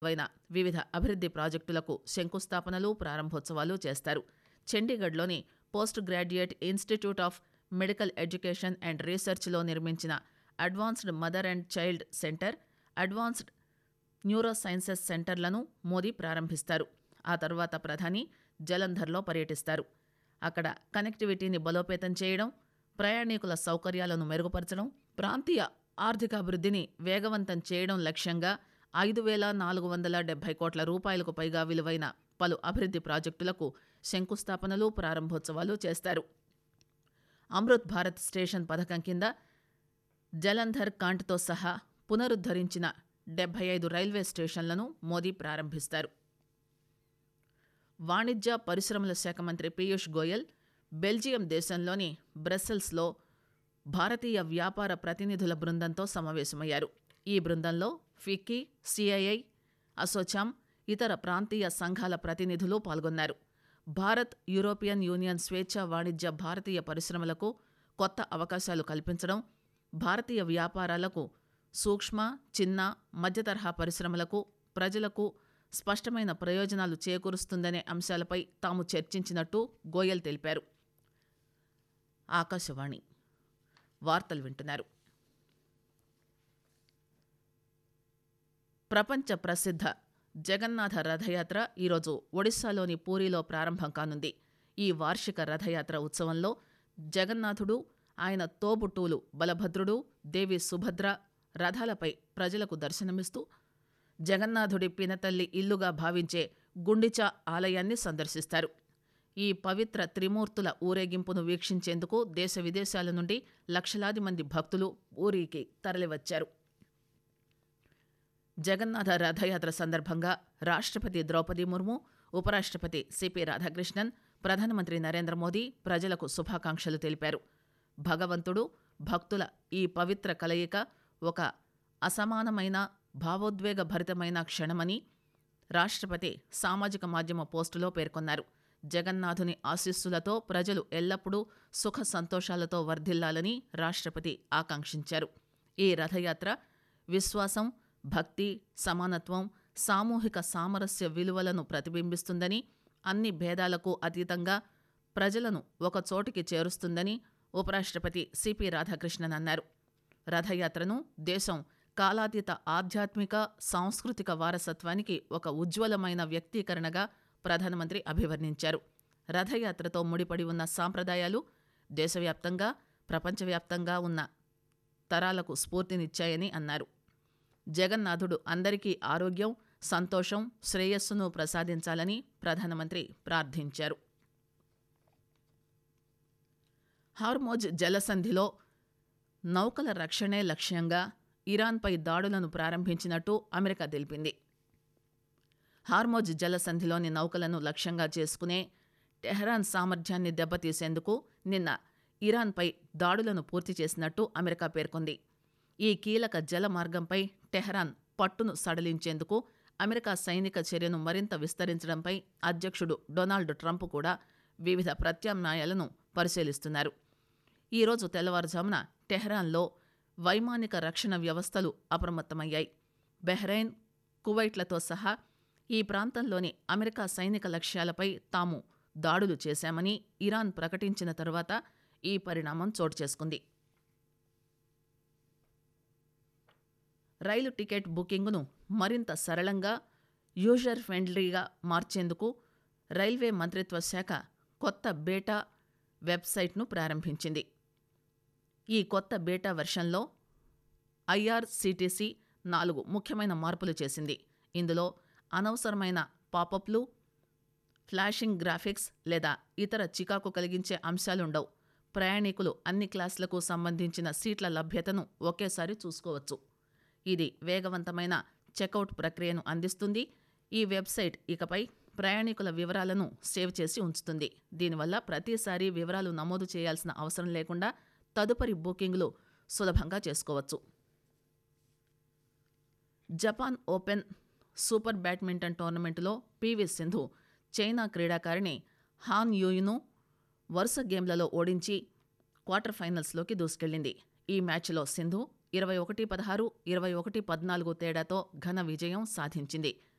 వైన వివిధ అభివృద్ది ప్రాజెక్టులకు శంకుస్థాపనలు ప్రారంభోత్సవాలు చేస్తారు చండీగఢ్లోని post graduate institute of medical education and రీసెర్చ్లో నిర్మించిన advanced mother and child centre advanced neuro sciences సెంటర్లను మోదీ ప్రారంభిస్తారు ఆ తర్వాత ప్రధాని జలంధర్లో పర్యటిస్తారు అక్కడ కనెక్టివిటీని బలోపేతం చేయడం ప్రయాణికుల సౌకర్యాలను మెరుగుపరచడం ప్రాంతీయ ఆర్థికాభివృద్ధిని వేగవంతం చేయడం లక్ష్యంగా ఐదు వేల నాలుగు వందల డెబ్బై కోట్ల రూపాయలకు పైగా విలువైన పలు అభివృద్ది ప్రాజెక్టులకు శంకుస్థాపనలు ప్రారంభోత్సవాలు చేస్తారు అమృత్ భారత్ స్టేషన్ పథకం కింద జలంధర్ కాంట్తో సహా పునరుద్ధరించిన డెబ్బై ఐదు రైల్వే స్టేషన్లను మోదీ ప్రారంభిస్తారు వాణిజ్య పరిశ్రమల శాఖ మంత్రి పీయూష్ గోయల్ బెల్జియం దేశంలోని బ్రస్సెల్స్లో భారతీయ వ్యాపార ప్రతినిధుల బృందంతో సమావేశమయ్యారు ఈ బృందంలో ఫిక్కీ సిఐఐ అసోచామ్ ఇతర ప్రాంతీయ సంఘాల ప్రతినిధులు పాల్గొన్నారు భారత్ యూరోపియన్ యూనియన్ స్వేచ్ఛ వాణిజ్య భారతీయ పరిశ్రమలకు కొత్త అవకాశాలు కల్పించడం భారతీయ వ్యాపారాలకు సూక్ష్మ చిన్న మధ్యతరహా పరిశ్రమలకు ప్రజలకు స్పష్టమైన ప్రయోజనాలు చేకూరుస్తుందనే అంశాలపై తాము చర్చించినట్టు గోయల్ తెలిపారు ఆకాశవాణి వార్తలు వింటున్నారు ప్రపంచ ప్రసిద్ధ జగన్నాథ రథయాత్ర ఈరోజు ఒడిశాలోని పూరిలో ప్రారంభం కానుంది ఈ వార్షిక రథయాత్ర ఉత్సవంలో జగన్నాథుడు ఆయన తోబుట్టువులు బలభద్రుడు దేవి సుభద్ర రథాలపై ప్రజలకు దర్శనమిస్తూ జగన్నాథుడి పినతల్లి ఇల్లుగా భావించే గుండిచా ఆలయాన్ని సందర్శిస్తారు ఈ పవిత్ర త్రిమూర్తుల ఊరేగింపును వీక్షించేందుకు దేశ విదేశాల నుండి లక్షలాది మంది భక్తులు ఊరికి తరలివచ్చారు జగన్నాథ రథయాత్ర సందర్భంగా రాష్ట్రపతి ద్రౌపది ముర్ము ఉపరాష్ట్రపతి సిపి రాధాకృష్ణన్ ప్రధానమంత్రి నరేంద్ర మోదీ ప్రజలకు శుభాకాంక్షలు తెలిపారు భగవంతుడు భక్తుల ఈ పవిత్ర కలయిక ఒక అసమానమైన భావోద్వేగభరితమైన క్షణమని రాష్ట్రపతి సామాజిక మాధ్యమ పోస్టులో పేర్కొన్నారు జగన్నాథుని ఆశీస్సులతో ప్రజలు ఎల్లప్పుడూ సుఖ సంతోషాలతో వర్ధిల్లాలని రాష్ట్రపతి ఆకాంక్షించారు ఈ రథయాత్ర విశ్వాసం భక్తి సమానత్వం సామూహిక సామరస్య విలువలను ప్రతిబింబిస్తుందని అన్ని భేదాలకు అతీతంగా ప్రజలను ఒక చోటికి చేరుస్తుందని ఉపరాష్ట్రపతి సిపి రాధాకృష్ణన్ అన్నారు రథయాత్రను దేశం కాలాతీత ఆధ్యాత్మిక సాంస్కృతిక వారసత్వానికి ఒక ఉజ్వలమైన వ్యక్తీకరణగా ప్రధానమంత్రి అభివర్ణించారు రథయాత్రతో ముడిపడి ఉన్న సాంప్రదాయాలు దేశవ్యాప్తంగా ప్రపంచవ్యాప్తంగా ఉన్న తరాలకు స్ఫూర్తినిచ్చాయని అన్నారు జగన్నాథుడు అందరికీ ఆరోగ్యం సంతోషం శ్రేయస్సును ప్రసాదించాలని ప్రధానమంత్రి ప్రార్థించారు హార్మోజ్ జలసంధిలో నౌకల రక్షణే లక్ష్యంగా ఇరాన్పై దాడులను ప్రారంభించినట్టు అమెరికా తెలిపింది హార్మోజ్ జలసంధిలోని నౌకలను లక్ష్యంగా చేసుకునే టెహరాన్ సామర్థ్యాన్ని దెబ్బతీసేందుకు నిన్న ఇరాన్పై దాడులను పూర్తి చేసినట్టు అమెరికా పేర్కొంది ఈ కీలక జల మార్గంపై టెహరాన్ పట్టును సడలించేందుకు అమెరికా సైనిక చర్యను మరింత విస్తరించడంపై అధ్యక్షుడు డొనాల్డ్ ట్రంప్ కూడా వివిధ ప్రత్యామ్నాయాలను పరిశీలిస్తున్నారు ఈరోజు తెల్లవారుజామున టెహరాన్లో వైమానిక రక్షణ వ్యవస్థలు అప్రమత్తమయ్యాయి బెహ్రెయిన్ కువైట్లతో సహా ఈ ప్రాంతంలోని అమెరికా సైనిక లక్ష్యాలపై తాము దాడులు చేశామని ఇరాన్ ప్రకటించిన తరువాత ఈ పరిణామం చోటు చేసుకుంది రైలు టికెట్ బుకింగ్ను మరింత సరళంగా యూజర్ ఫ్రెండ్లీగా మార్చేందుకు రైల్వే మంత్రిత్వ శాఖ కొత్త బేటా వెబ్సైట్ను ప్రారంభించింది ఈ కొత్త బేటా వెర్షన్లో ఐఆర్సీటీసీ నాలుగు ముఖ్యమైన మార్పులు చేసింది ఇందులో అనవసరమైన పాపప్లు ఫ్లాషింగ్ గ్రాఫిక్స్ లేదా ఇతర చికాకు కలిగించే అంశాలుండవు ప్రయాణికులు అన్ని క్లాసులకు సంబంధించిన సీట్ల లభ్యతను ఒకేసారి చూసుకోవచ్చు ఇది వేగవంతమైన చెక్అవుట్ ప్రక్రియను అందిస్తుంది ఈ వెబ్సైట్ ఇకపై ప్రయాణికుల వివరాలను సేవ్ చేసి ఉంచుతుంది దీనివల్ల ప్రతిసారి వివరాలు నమోదు చేయాల్సిన అవసరం లేకుండా తదుపరి బుకింగ్లు సులభంగా చేసుకోవచ్చు జపాన్ ఓపెన్ సూపర్ బ్యాడ్మింటన్ టోర్నమెంటులో పీవీ సింధు చైనా క్రీడాకారిణి హాన్ యూయును వరుస గేమ్లలో ఓడించి క్వార్టర్ ఫైనల్స్లోకి దూసుకెళ్లింది ఈ మ్యాచ్లో సింధు ఇరవై ఒకటి పదహారు ఇరవై ఒకటి పద్నాలుగు తేడాతో ఘన విజయం సాధించింది